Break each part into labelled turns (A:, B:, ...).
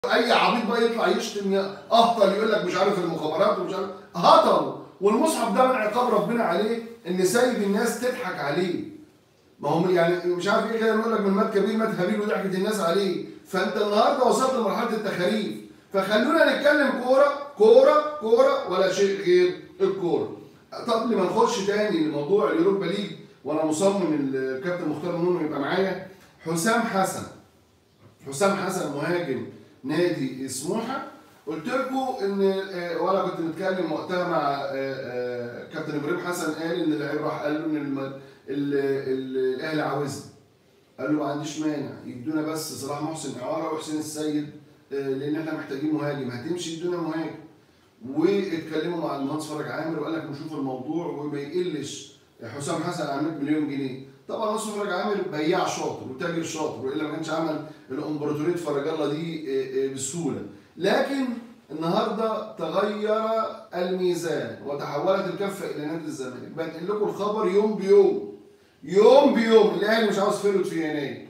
A: اي عبيط بقى يطلع يشتم يا- اهطل يقول لك مش عارف المخابرات ومش عارف هطل والمصحف ده من عقاب ربنا عليه ان سيد الناس تضحك عليه ما هم يعني مش عارف ايه كده يقول لك من مات كبير مات هابيل وضحكت الناس عليه فانت النهارده وصلت لمرحله التخاريف فخلونا نتكلم كوره كوره كوره ولا شيء غير الكوره طب قبل ما نخش تاني لموضوع اليوروبا ليج وانا مصمم الكابتن مختار منون يبقى معايا حسام حسن حسام حسن مهاجم نادي سموحه قلت لكم ان آه، وانا كنت متكلم وقتها مع آه، آه، كابتن ابراهيم حسن قال ان اللعيب راح قال له ان الم- ال- ال- الاهلي عاوزني قال له ما عنديش مانع يدونا بس صلاح محسن اعاره وحسين السيد آه، لان احنا محتاجين مهاجم هتمشي يدونا مهاجم واتكلموا مع المهندس فرج عامر وقال لك نشوف الموضوع وما يقلش حسام حسن على 100 مليون جنيه طبعا المهندس فرج عامر بياع شاطر وتاجر شاطر والا ما كانش عمل الامبراطوريه فرج الله دي آه، آه، بسهوله لكن النهارده تغير الميزان وتحولت الكفه الى نادي الزمالك بنقل لكم الخبر يوم بيوم يوم بيوم الاهلي مش عاوز فيرود في يناير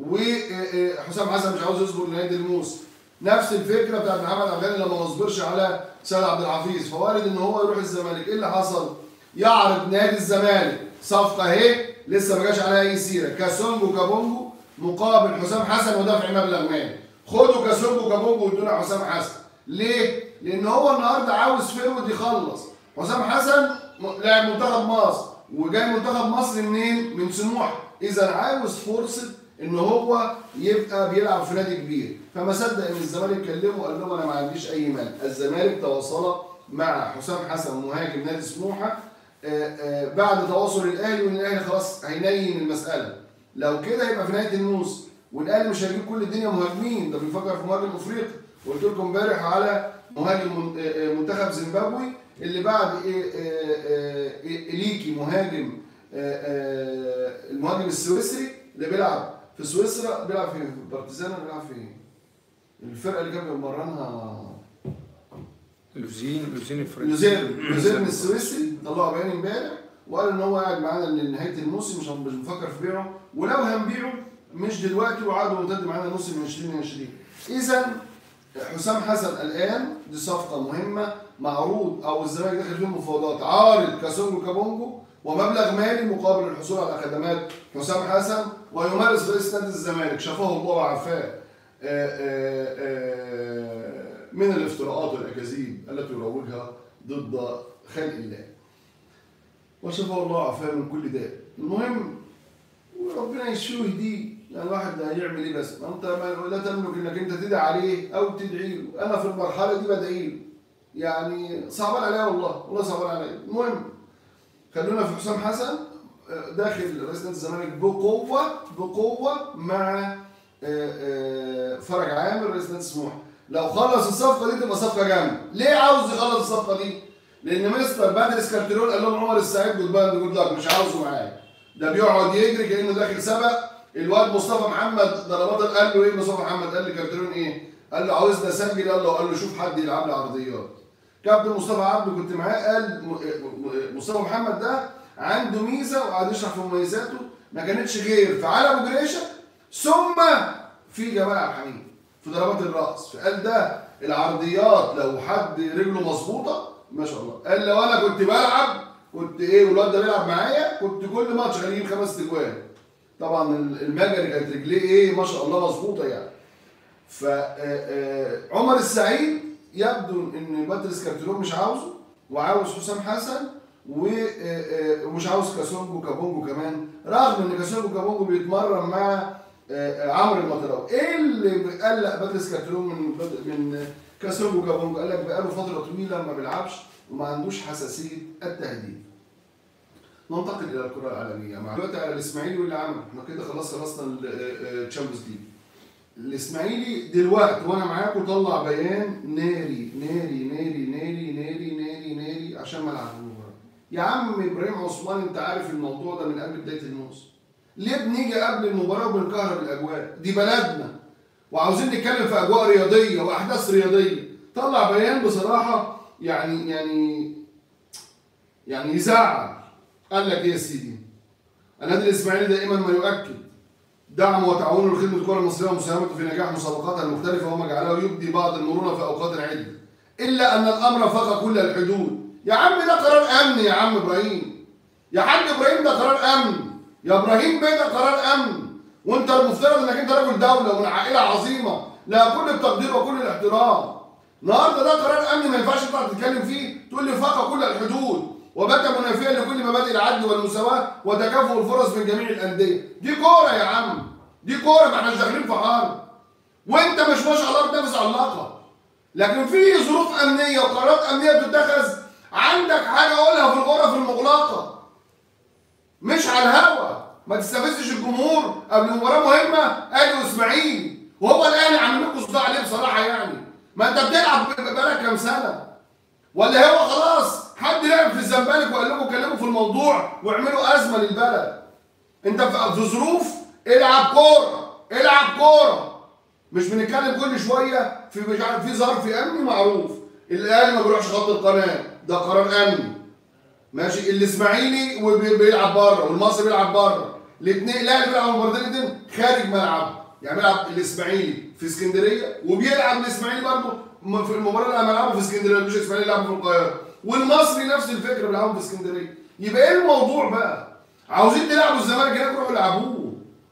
A: وحسام حسن مش عاوز يصبر لنادي الموسم نفس الفكره بتاعت محمد عبد الغني لما ما صبرش على سيد عبد الحفيظ فوارد ان هو يروح الزمالك ايه اللي حصل؟ يعرض نادي الزمالك صفقه اهي لسه ما جاش عليها اي سيره كاسونجو كابونجو مقابل حسام حسن ودفع مبلغ مالي خدوا كاسونجو كابونجو وادونا حسام حسن ليه؟ لان هو النهارده عاوز فيرود يخلص حسام حسن م- لاعب منتخب مصر وجاي منتخب مصر منين؟ من سموحه اذا عاوز فرصه ان هو يبقى بيلعب في نادي كبير فما صدق ان الزمالك كلمه وقال لهم انا ما عنديش اي مانع الزمالك تواصل مع حسام حسن مهاجم نادي سموحه آه، آه، بعد تواصل الاهلي وان الاهلي خلاص هينين المساله لو كده يبقى في نهايه الموسم والاهلي مش هيجيب كل الدنيا مهاجمين ده بيفكر في مهاجم افريقي قلت لكم امبارح على مهاجم من- آه، آه، منتخب زيمبابوي اللي بعد إيه- آه، آه، إيه- اليكي مهاجم آه، آه، المهاجم السويسري اللي بيلعب في سويسرا بيلعب في بارتيزان ولا بيلعب في إيه؟ الفرقه اللي كان بيمرنها
B: لوزين لوزين الفرنسي
A: لوزيرن لوزيرن السويسري طلعوا بيان امبارح وقال ان هو قاعد معانا لنهايه الموسم مش مش بنفكر في بيعه ولو هنبيعه مش دلوقتي وعقده ممتد معانا موسم من 2020 اذا حسام حسن الان دي صفقه مهمه معروض او الزمالك داخل فيه مفاوضات عارض كاسونجو كابونجو ومبلغ مالي مقابل الحصول على خدمات حسام حسن ويمارس رئيس نادي الزمالك شافه الله وعافاه آه، آه، آه، من الافتراءات والاكاذيب التي يروجها ضد خلق الله وشفاه الله وعافاه من كل داء المهم وربنا يشفيه ويهديه يعني الواحد ده هيعمل ايه بس ما انت ما لا تملك انك انت تدعي عليه او تدعي له انا في المرحله دي بدعي له يعني صعبان عليا والله والله صعبان عليا المهم خلونا في حسام حسن آه، داخل رئيس نادي الزمالك بقوه بقوه مع آه، آه، فرج عامر رئيس نادي سموحه لو خلص الصفقه دي تبقى صفقه جامده ليه عاوز يخلص الصفقه دي لان مستر بادرس كارتيرون قال لهم عمر السعيد جود باند جود لك مش عاوزه معايا ده بيقعد يجري كانه داخل سبق الواد مصطفى محمد ضربات قال له ايه مصطفى محمد قال لكارتيرون ايه قال له عاوزني اسجل قال له قال له شوف حد يلعب لي عرضيات كابتن مصطفى عبده كنت معاه قال م- م- مصطفى محمد ده عنده ميزه وقعد يشرح في مميزاته ما كانتش غير في علي ابو جريشه ثم في جمال عبد الحميد في ضربات الراس فقال ده العرضيات لو حد رجله مظبوطه ما شاء الله قال لو انا كنت بلعب كنت ايه والواد ده بيلعب معايا كنت كل ماتش هجيب خمس تجوان طبعا المجري كانت رجليه ايه ما شاء الله مظبوطه يعني فعمر السعيد يبدو ان باتريس كارتيرون مش عاوزه وعاوز حسام حسن و- آه، آه، ومش عاوز كاسونجو كابونجو كمان رغم ان كاسونجو كابونجو بيتمرن مع آه، آه، عمرو المطراوي ايه اللي قلق باتريس كارتيرون من بد- من كاسونجو كابونجو قال لك بقاله فتره طويله ما بيلعبش وما عندوش حساسيه التهديد ننتقل الى الكره العالميه مع دلوقتي على الاسماعيلي واللي عمل احنا كده خلاص خلصنا الشامبيونز ليج الاسماعيلي دلوقتي وانا معاكم طلع بيان ناري ناري ناري ناري ناري ناري ناري عشان ملعب المباراه يا عم ابراهيم عثمان انت عارف الموضوع ده من قبل بدايه الموسم ليه بنيجي قبل المباراه وبنكهرب الاجواء دي بلدنا وعاوزين نتكلم في اجواء رياضيه واحداث رياضيه طلع بيان بصراحه يعني يعني يعني يزعل قال لك ايه يا سيدي النادي الاسماعيلي دائما ما يؤكد دعم وتعاون لخدمه الكره المصريه ومساهمته في نجاح مسابقاتها المختلفه وما جعله يبدي بعض المرونه في اوقات عده الا ان الامر فاق كل الحدود يا عم ده قرار امن يا عم ابراهيم يا حاج ابراهيم ده قرار امن يا ابراهيم بيه ده قرار امن وانت المفترض انك انت رجل دوله ومن عائله عظيمه لها كل التقدير وكل الاحترام النهارده ده قرار امن ما ينفعش تطلع تتكلم فيه تقول لي فاق كل الحدود وبات منافيا لكل مبادئ العدل والمساواه وتكافؤ الفرص من جميع الانديه دي كوره يا عم دي كوره ما احناش داخلين في حرب وانت مش ما شاء الله بتنافس على اللقب لكن في ظروف امنيه وقرارات امنيه بتتخذ عندك حاجه قولها في الغرف المغلقه مش على الهوا ما تستفزش الجمهور قبل مباراه مهمه اهلي واسماعيلي وهو الاهلي عامل لكم صداع عليه بصراحه يعني ما انت بتلعب بقالك كام سنه ولا هو خلاص حد لعب في الزمالك وقال لكم كلموا في الموضوع واعملوا ازمه للبلد انت في في ظروف العب كوره العب كوره مش بنتكلم كل شويه في مش عارف في ظرف امني معروف الاهلي ما بيروحش خط القناه ده قرار امني ماشي الاسماعيلي وبي- بيلعب بره والمصري بيلعب بره الاثنين الاهلي بيلعب المباراتين الاثنين خارج ملعب يعني بيلعب الاسماعيلي في اسكندريه وبيلعب الاسماعيلي برضه م- في المباراه اللي هنلعبها في اسكندريه مش الاسماعيلي يلعبوا في القاهره والمصري نفس الفكره بيلعبوا في اسكندريه يبقى ايه الموضوع بقى؟ عاوزين تلعبوا الزمالك هناك روحوا العبوه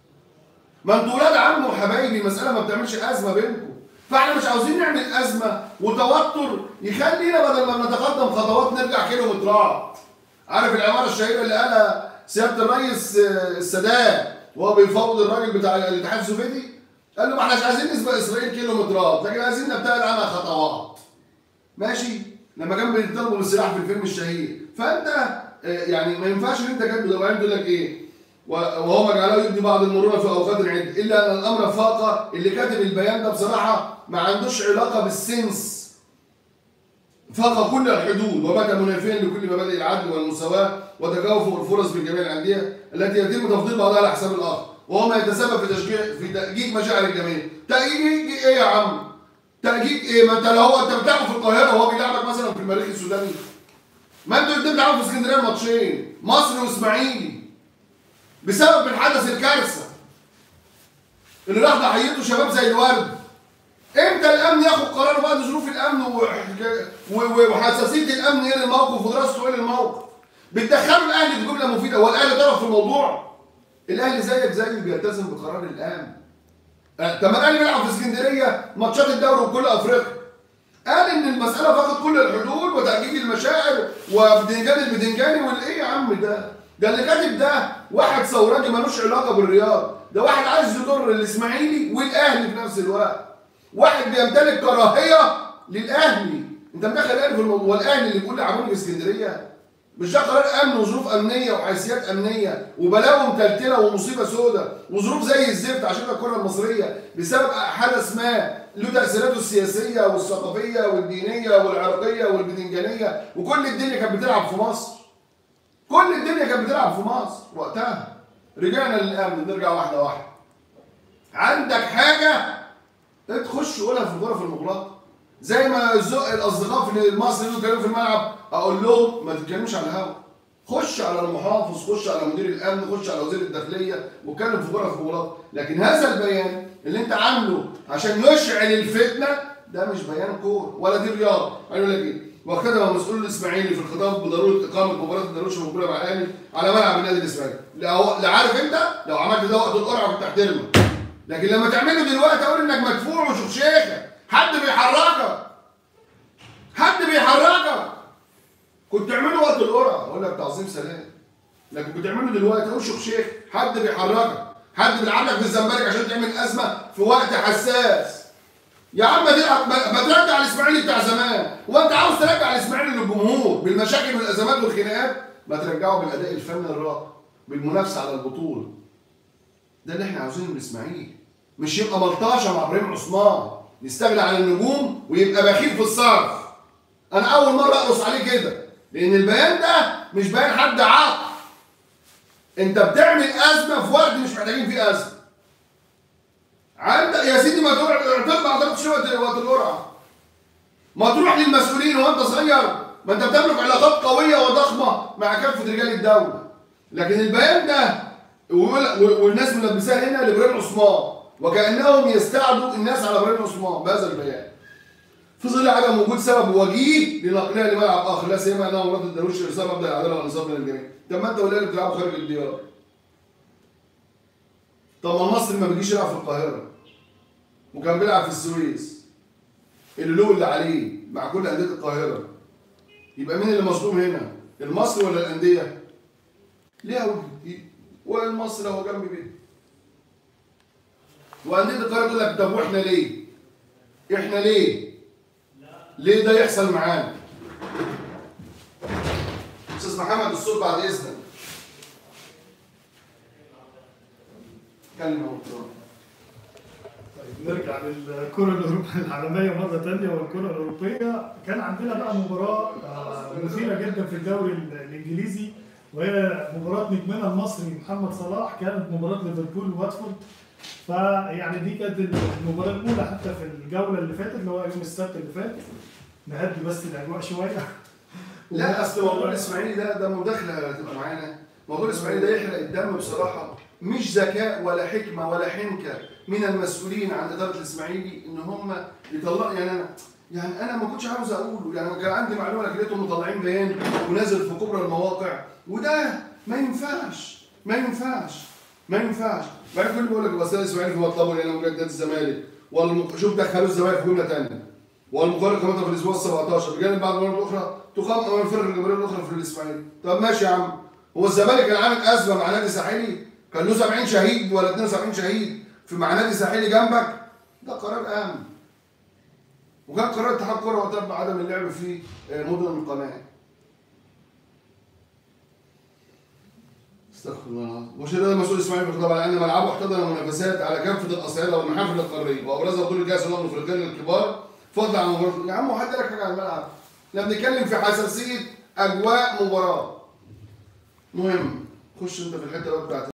A: ما انتوا ولاد عم وحبايبي المساله ما بتعملش ازمه بينكم فاحنا مش عاوزين نعمل ازمه وتوتر يخلينا بدل ما نتقدم خطوات نرجع كيلومترات عارف العباره الشهيره اللي قالها سياده الرئيس آه، السادات وهو بيفاوض الراجل بتاع الاتحاد السوفيتي قال له ما احناش عايزين نسبق اسرائيل كيلومترات لكن عايزين نبتعد عنها خطوات ماشي لما كان بيطلبوا بالسلاح في الفيلم الشهير فانت آه، يعني ما ينفعش ان انت كاتب لو يقول لك ايه و- وهو ما جعله يبدي بعض المرونه في اوقات العد الا ان الامر فاق اللي كاتب البيان ده بصراحه ما عندوش علاقه بالسنس فاق كل الحدود وبات منافيا لكل مبادئ العدل والمساواه وتكافؤ الفرص بين جميع الانديه التي يتم تفضيل بعضها على حساب الاخر وهو ما يتسبب في تشجيع في تأجيج مشاعر الجميع تأجيج ايه يا عم؟ تأجيج ايه؟ ما انت لو هو انت بتلعب في القاهره وهو بيلعبك مثلا في المريخ السوداني ما انتوا الاثنين بتلعبوا في اسكندريه ماتشين مصري واسماعيلي بسبب الحدث الكارثه اللي راح ضحيته شباب زي الورد امتى الامن ياخد قرار بعد ظروف الامن وحكا- و- و- وحساسيه الامن ايه للموقف ودراسته ايه للموقف بتدخلوا الاهلي في جمله مفيده هو الاهلي طرف في الموضوع الاهلي زيك زيه بيلتزم بقرار الامن آه، طب ما الاهلي بيلعب في اسكندريه ماتشات الدوري وكل افريقيا قال ان المساله فقط كل الحدود وتأجيج المشاعر وبدنجان البدنجاني والايه يا عم ده ده اللي كاتب ده واحد ثورجي ملوش علاقه بالرياض ده واحد عايز يضر الاسماعيلي والاهلي في نفس الوقت واحد بيمتلك كراهيه للاهلي انت مدخل الاهلي في الموضوع والاهلي اللي بيقول لعبوني في اسكندريه مش ده قرار امن وظروف امنيه وحيثيات امنيه وبلاوي متلتله ومصيبه سوداء وظروف زي الزفت عشان الكره المصريه بسبب حدث ما له تاثيراته السياسيه والثقافيه والدينيه والعرقيه والبدنجانيه وكل الدنيا كانت بتلعب في مصر كل الدنيا كانت بتلعب في مصر وقتها رجعنا للامن نرجع واحده واحده عندك حاجه تخش قولها في الغرف المغلقه زي ما الزق الاصدقاء في مصر اللي كانوا في الملعب اقول لهم ما تتكلموش على الهوا خش على المحافظ خش على مدير الامن خش على وزير الداخليه واتكلم في غرف مغلقه لكن هذا البيان اللي انت عامله عشان يشعل الفتنه ده مش بيان كوره ولا دي رياضه قالوا لك ايه واختتم مسؤول الاسماعيلي في الخطاب بضروره اقامه مباراه الدروش المقبله مع الاهلي على ملعب النادي الاسماعيلي لا هو- لا عارف انت لو عملت ده وقت القرعه كنت تحترمك لكن لما تعمله دلوقتي اقول انك مدفوع وشوف شيخك حد بيحركك حد بيحركك كنت تعمله وقت القرعه اقول لك تعظيم سلام لكن كنت تعمله دلوقتي اقول شوف شيخ حد بيحركك حد بيلعب لك في الزمالك عشان تعمل ازمه في وقت حساس يا عم تلعب ما ما ترجع الاسماعيلي بتاع زمان هو انت عاوز ترجع الاسماعيلي للجمهور بالمشاكل والازمات والخناقات ما ترجعه بالاداء الفني الراقي بالمنافسه على البطوله ده اللي احنا عاوزينه من الاسماعيلي مش يبقى ملطشه مع ابراهيم عثمان يستغنى عن النجوم ويبقى بخيل في الصرف انا اول مره اقرص عليه كده لان البيان ده مش بيان حد عاق انت بتعمل ازمه في وقت مش محتاجين فيه ازمه عندك يا سيدي ما تروح اعترض ما اعترضش وقت وقت القرعه ما تروح للمسؤولين وانت صغير ما انت بتملك علاقات قويه وضخمه مع كافه رجال الدوله لكن البيان ده ويقول- والناس ملبساها هنا لابراهيم عثمان وكانهم يستعدوا الناس على ابراهيم عثمان بهذا البيان في ظل عدم وجود سبب وجيه لنقلها لملعب اخر لا سيما انه مرات الدرويش ارسال مبدا العداله والانصاف من الجميع طب ما انت ولا اللي بتلعبوا خارج الديار طب ما المصري ما بيجيش يلعب في القاهره وكان بيلعب في السويس اللي له اللي عليه مع كل انديه القاهره يبقى مين اللي مظلوم هنا المصري ولا الانديه ليها وجه والمصري هو جنب بيته وانديه القاهره تقول لك طب واحنا ليه احنا ليه ليه ده يحصل معانا استاذ محمد الصوت بعد اذنك كلمه وقتها.
C: طيب نرجع للكرة الأوروبية العالمية مرة تانية والكرة الأوروبية كان عندنا بقى مباراة آه، مثيرة جدا في الدوري ال- الإنجليزي وهي مباراة نجمنا المصري محمد صلاح كانت مباراة ليفربول وواتفورد فيعني دي كانت المباراة الأولى حتى في الجولة اللي فاتت اللي هو يوم السبت اللي فات نهدي بس الأجواء شوية
A: لا اصل موضوع الاسماعيلي ده ده مداخله هتبقى معانا موضوع الاسماعيلي ده يحرق الدم بصراحه مش ذكاء ولا حكمه ولا حنكه من المسؤولين عن اداره الاسماعيلي ان هم يطلعوا يعني انا يعني انا ما كنتش عاوز اقوله يعني كان عندي معلومه لكن لقيتهم مطلعين بيان ونازل في كبرى المواقع وده ما ينفعش ما ينفعش ما ينفعش بعد كل بيقول لك الوسائل الاسماعيلي هو طلبوا لنا مجدد الزمالك والمق... شوف دخلوا الزمالك في جمله ثانيه والمقارنه كمان في الاسبوع ال 17 بجانب بعض المرات الاخرى تقام امام الفرق الجماهيريه الاخرى في الاسماعيلي طب ماشي يا عم هو الزمالك كان عامل ازمه مع نادي ساحلي كان له 70 شهيد ولا 72 شهيد في مع نادي ساحلي جنبك ده قرار امن وكان قرار اتحاد الكوره وقتها بعدم اللعب في آه، مدن القناه استغفر الله العظيم وشدد المسؤول اسماعيل بن خطاب على ان ملعبه احتضن المنافسات على كافه الاصعده والمحافل القاريه وابرزها بطوله كاس الامم الافريقيه للكبار فضلا عن مباراه يا عم هو حد قال لك حاجه عن الملعب احنا بنتكلم في حساسيه اجواء مباراه مهم خش انت في الحته بقى بتاعت